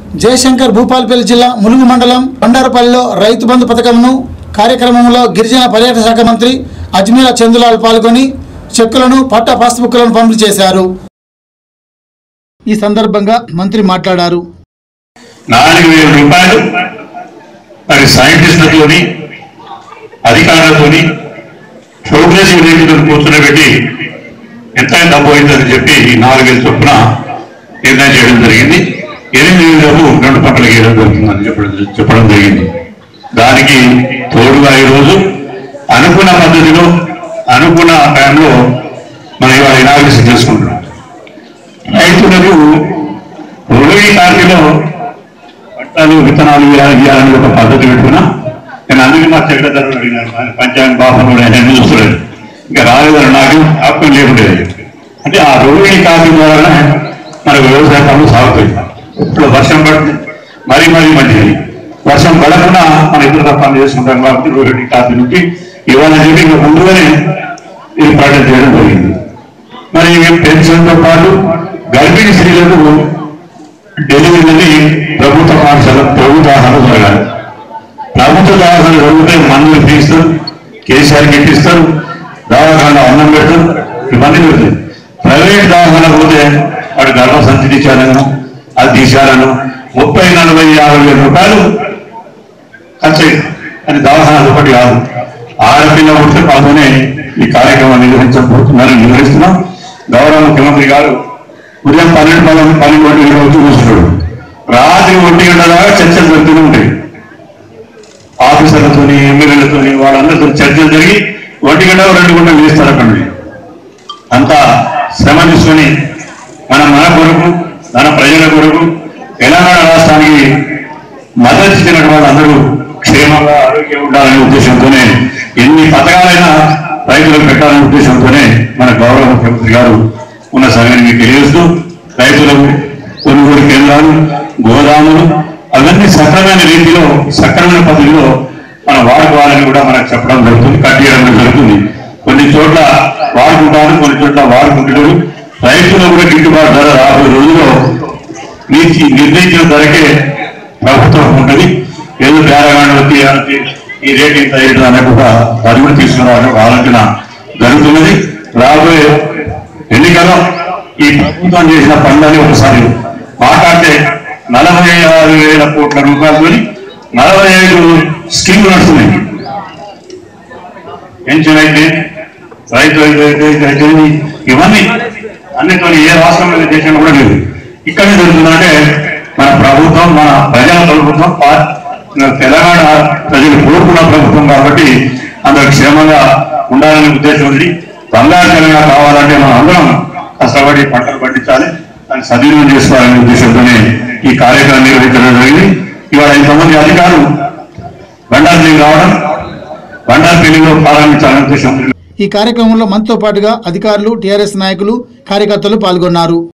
జయశంకర్ భూపాలపల్లి జిల్లా ములుగు మండలం బండారపల్లిలో రైతు బంధు పథకంను కార్యక్రమంలో గిరిజన పర్యాటక శాఖ మంత్రి అజ్మీరా చందులాల్ పాల్గొని చెక్కులను పట్టా పాస్బుక్లను పంపిణీ చేశారు ఈ సందర్భంగా మంత్రి మాట్లాడారు నాలుగు వేల రూపాయలు మరి సైంటిస్టులతోని అధికారులతోని ప్రోగ్రెసివ్ రేంజ్తో కూర్చోబెట్టి ఎంత డబ్బు అయిందని చెప్పి ఈ నాలుగు వేల చొప్పున నిర్ణయం చేయడం జరిగింది ఎనిమిది వేలకు రెండు పంటలకు వేయడం జరుగుతుందని చెప్పడం చెప్పడం జరిగింది దానికి తోడుగా ఈరోజు అనుకున్న పద్ధతిలో అనుకున్న టైంలో మనం ఇవాళ ఇనాగ్రేషన్ చేసుకుంటున్నాం రైతులకు రోహిణి కార్తీలో పట్టాలు విత్తనాలు ఇవ్వాలి ఇవ్వాలని ఒక పద్ధతి పెట్టుకున్నా నేను అందుకే మా సెక్రటరీ అడిగినాను ఆయన పంచాయతీ బాబు కూడా ఆయన చూస్తున్నాడు ఇంకా రాలేదని నాకు జ్ఞాపకం లేకుండేది అంటే ఆ రోహిణి కార్తీ ద్వారా మన వ్యవసాయ పనులు సాగుతాయి ఇప్పుడు వర్షం పడుతుంది మరీ మరీ మంచిది వర్షం పడకుండా మన ఇతర పనులు చేసుకుంటాం కాబట్టి రోహిణి కార్తీ నుంచి ఇవ్వాలని చెప్పి ఇంకా ముందుగానే ఇది ప్రకటన చేయడం జరిగింది మరి పెన్షన్తో పాటు గర్భిణీ స్త్రీలకు డెలివరీలని ప్రభుత్వ పాఠశాల ప్రభుత్వ ఆహారం జరగాలి ప్రభుత్వ దవాఖాన జరిగితే మందులు తీస్తారు కేసీఆర్ కిట్ ఇస్తారు దవాఖాన అన్నం పెడతారు ఇవన్నీ పెడతాయి ప్రైవేట్ దవాఖాన పోతే వాడు గర్భ సంచి తీశారను అది తీశారను ముప్పై నలభై యాభై వేల రూపాయలు ఖర్చు అయింది. అని దవాఖాన ఒకటి కాదు ఆడపిల్ల పుట్టిన పాల్గొనే ఈ కార్యక్రమం నిర్వహించబోతున్నారని నిర్వహిస్తున్నాం గౌరవ ముఖ్యమంత్రి గారు ఉదయం పన్నెండు పన్నెండు పన్నెండు ఒంటి గంట వచ్చి కూర్చున్నాడు రాత్రి ఒంటి గంట దాకా చర్చలు జరుగుతూనే ఉంటాయి ఆఫీసర్లతోని ఎమ్మెల్యేలతోని వాళ్ళందరితో చర్చలు జరిగి ఒంటి గంట రెండు గంటలు వేస్తారు అక్కడ నుండి. అంత శ్రమ తీసుకొని మన మన కొరకు మన ప్రజల కొరకు తెలంగాణ రాష్ట్రానికి మద్దతు ఇచ్చినటువంటి వాళ్ళందరూ క్షేమంగా ఆరోగ్యం ఉండాలనే ఉద్దేశంతోనే ఎన్ని పథకాలైనా రైతులకు పెట్టాలనే ఉద్దేశంతోనే మన గౌరవ ముఖ్యమంత్రి గారు ఉన్న సంగతిని మీకు తెలియజేస్తూ రైతులకు కొనుగోలు కేంద్రాలు గోదాములు అవన్నీ సక్రమైన రీతిలో సక్రమైన పద్ధతిలో మనం వాడుకోవాలని కూడా మనకు చెప్పడం జరుగుతుంది కట్టేయడం కూడా జరుగుతుంది కొన్ని చోట్ల వాడుకుంటారు కొన్ని చోట్ల వాడుకుంటారు రైతులకు కూడా గిట్టుబాటు ధర రాబోయే రోజుల్లో మీకు నిర్ణయించిన ధరకే ప్రభుత్వం ఉంటుంది ఏదో బేరగాండ వచ్చి ఈ రేట్ ఇంత ఏంటి అనే కూడా అది కూడా తీసుకురావాలని ఒక ఆలోచన జరుగుతున్నది రాబోయే ఎన్నికల్లో ఈ ప్రభుత్వం చేసిన పనులని ఒకసారి మాట్లాడితే నలభై ఆరు వేల కోట్ల రూపాయలు నలభై ఐదు స్కీములు నడుస్తున్నాయి పెన్షన్ అయితే రైతు అయితే అయితే అయితే ఇవన్నీ అన్నితో ఏ రాష్ట్రంలో దేశంలో కూడా లేదు ఇక్కడే జరుగుతుందంటే మన ప్రభుత్వం మన ప్రజల ప్రభుత్వం పా- తెలంగాణ ప్రజలు కోరుకున్న ప్రభుత్వం కాబట్టి అందరూ క్షేమంగా ఉండాలనే ఉద్దేశం ఉంది బంగారు తెలంగాణ కావాలంటే మనం అందరం కష్టపడి పంటలు పండించాలి దాన్ని సద్వినియోగం చేసుకోవాలనే ఉద్దేశంతోనే ఈ కార్యక్రమం నిర్వహించడం జరిగింది ఇవాళ ఇంతమంది అధికారులు బండారు రావడం బండారు పెళ్లిలో ప్రారంభించాలనే ఉద్దేశం ఈ కార్యక్రమంలో మనతో పాటుగా అధికారులు టీఆర్ఎస్ నాయకులు కార్యకర్తలు పాల్గొన్నారు